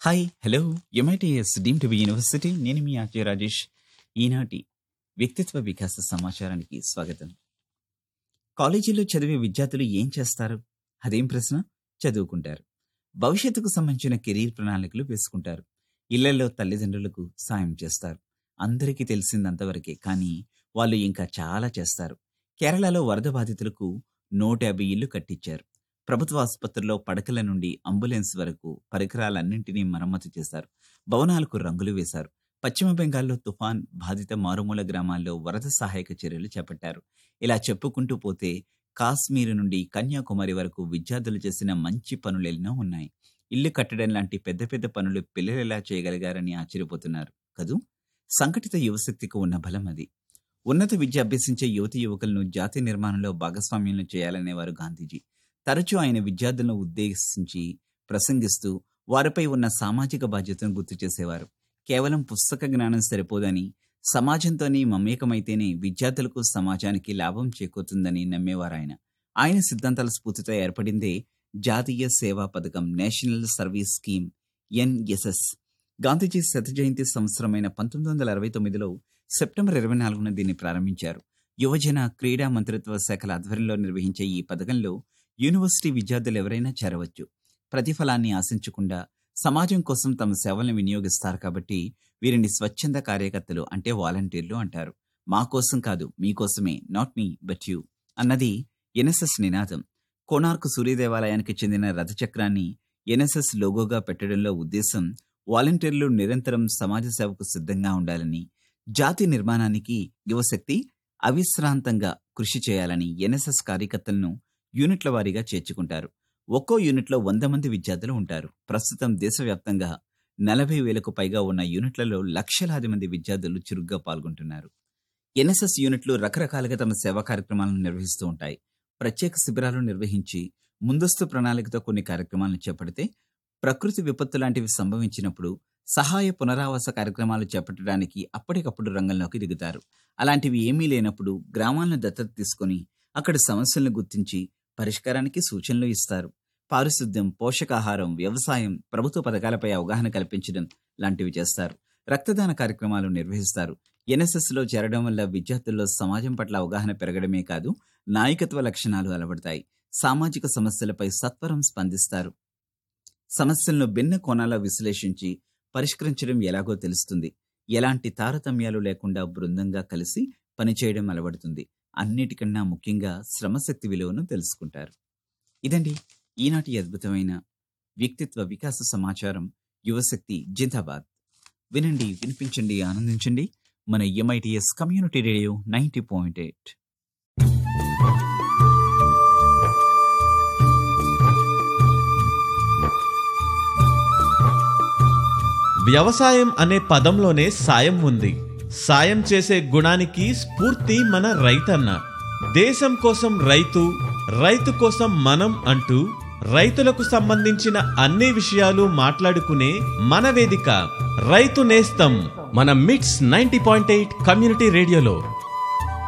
hi hello MITS deemed to be university నేను మీ RJ Rajesh ఈనాటి వ్యక్తిత్వ వికాస సమాచారానికి స్వాగతం కాలేజీలో చదివే విద్యార్థులు ఏం చేస్తారు అదేం ప్రశ్న చదువుకుంటారు భవిష్యత్తుకు సంబంధించిన కెరీర్ ప్రణాళికలు వేసుకుంటారు ఇళ్లలో తల్లిదండ్రులకు సాయం చేస్తారు అందరికీ తెలిసిందంతవరకే కానీ వాళ్ళు ఇంకా చాలా చేస్తారు కేరళలో వరద బాధితులకు నూట యాభై ఇళ్లు కట్టించారు ప్రభుత్వ ఆసుపత్రుల్లో పడకల నుండి అంబులెన్స్ వరకు పరికరాలన్నింటినీ మరమ్మతు చేశారు భవనాలకు రంగులు వేశారు పశ్చిమ బెంగాల్లో తుఫాన్ బాధిత మారుమూల గ్రామాల్లో వరద సహాయక చర్యలు చేపట్టారు ఇలా చెప్పుకుంటూ పోతే కాశ్మీర్ నుండి కన్యాకుమారి వరకు విద్యార్థులు చేసిన మంచి పనులెన్నో ఉన్నాయి ఇల్లు కట్టడం లాంటి పెద్ద పెద్ద పనులు పిల్లలు ఎలా చేయగలిగారని ఆశ్చర్యపోతున్నారు కదూ సంఘటిత యువశక్తికి ఉన్న బలం అది ఉన్నత విద్య అభ్యసించే యువతి యువకులను జాతి నిర్మాణంలో భాగస్వామ్యం చేయాలనేవారు గాంధీజీ తరచూ ఆయన విద్యార్థులను ఉద్దేశించి ప్రసంగిస్తూ వారిపై ఉన్న సామాజిక బాధ్యతను గుర్తు చేసేవారు కేవలం పుస్తక జ్ఞానం సరిపోదని సమాజంతోనే మమేకమైతేనే విద్యార్థులకు సమాజానికి లాభం చేకూరుతుందని నమ్మేవారు ఆయన ఆయన సిద్ధాంతాల స్ఫూర్తితో ఏర్పడిందే జాతీయ సేవా పథకం national service scheme NSS Gandhiji శత జయంతి సంవత్సరమైన పంతొమ్మిది వందల అరవై తొమ్మిదిలో సెప్టెంబర్ ఇరవై నాలుగున దీన్ని ప్రారంభించారు యువజన క్రీడా మంత్రిత్వ శాఖల ఆధ్వర్యంలో నిర్వహించే ఈ పథకంలో యూనివర్సిటీ విద్యార్థులు ఎవరైనా చేరవచ్చు ప్రతిఫలాన్ని ఆశించకుండా సమాజం కోసం తమ సేవలను వినియోగిస్తారు కాబట్టి వీరిని స్వచ్ఛంద కార్యకర్తలు అంటే వాలంటీర్లు అంటారు మా కోసం కాదు మీకోసమే నాట్ మీ బట్ యూ అన్నది ఎన్ఎస్ఎస్ నినాదం కోనార్క్ సూర్యదేవాలయానికి చెందిన రథచక్రాన్ని ఎన్ఎస్ఎస్ లోగోగా పెట్టడంలో ఉద్దేశం వాలంటీర్లు నిరంతరం సమాజ సేవకు సిద్ధంగా ఉండాలని జాతి నిర్మాణానికి యువశక్తి అవిశ్రాంతంగా కృషి చేయాలని ఎన్ఎస్ఎస్ కార్యకర్తలను యూనిట్ల వారీగా చేర్చుకుంటారు ఒక్కో యూనిట్లో వంద మంది విద్యార్థులు ఉంటారు ప్రస్తుతం దేశవ్యాప్తంగా నలభై వేలకు పైగా ఉన్న యూనిట్లలో లక్షలాది మంది విద్యార్థులు చురుగ్గా పాల్గొంటున్నారు ఎన్ఎస్ఎస్ యూనిట్లు రకరకాలుగా తమ సేవా కార్యక్రమాలను నిర్వహిస్తూ ఉంటాయి ప్రత్యేక శిబిరాలు నిర్వహించి ముందస్తు ప్రణాళికతో కొన్ని కార్యక్రమాలను చేపడితే ప్రకృతి విపత్తు లాంటివి సంభవించినప్పుడు సహాయ పునరావాస కార్యక్రమాలు చేపట్టడానికి అప్పటికప్పుడు రంగంలోకి దిగుతారు అలాంటివి ఏమీ లేనప్పుడు గ్రామాలను దత్తత తీసుకొని అక్కడి సమస్యలను గుర్తించి పరిష్కారానికి సూచనలు ఇస్తారు పారిశుద్ధ్యం పోషకాహారం వ్యవసాయం ప్రభుత్వ పథకాలపై అవగాహన కల్పించడం లాంటివి చేస్తారు రక్తదాన కార్యక్రమాలు నిర్వహిస్తారు ఎన్ఎస్ఎస్ లో చేరడం వల్ల విద్యార్థుల్లో సమాజం పట్ల అవగాహన పెరగడమే కాదు నాయకత్వ లక్షణాలు అలవడతాయి సామాజిక సమస్యలపై సత్వరం స్పందిస్తారు సమస్యలను భిన్న కోణాల్లో విశ్లేషించి పరిష్కరించడం ఎలాగో తెలుస్తుంది ఎలాంటి తారతమ్యాలు లేకుండా బృందంగా కలిసి పనిచేయడం అలవడుతుంది అన్నిటికన్నా ముఖ్యంగా శ్రమశక్తి విలువను తెలుసుకుంటారు ఇదండి ఈనాటి అద్భుతమైన వ్యక్తిత్వ వికాస సమాచారం యువశక్తి జిందాబాద్ వినండి వినిపించండి ఆనందించండి మన MITS community radio ninety point eight వ్యవసాయం అనే పదంలోనే సాయం ఉంది సాయం చేసే గుణానికి స్ఫూర్తి మన రైతన్న దేశం కోసం రైతు రైతు కోసం మనం అంటూ రైతులకు సంబంధించిన అన్ని విషయాలు మాట్లాడుకునే మన వేదిక రైతు నేస్తం మన మిట్స్ నైంటీ పాయింట్ ఎయిట్ కమ్యూనిటీ రేడియోలో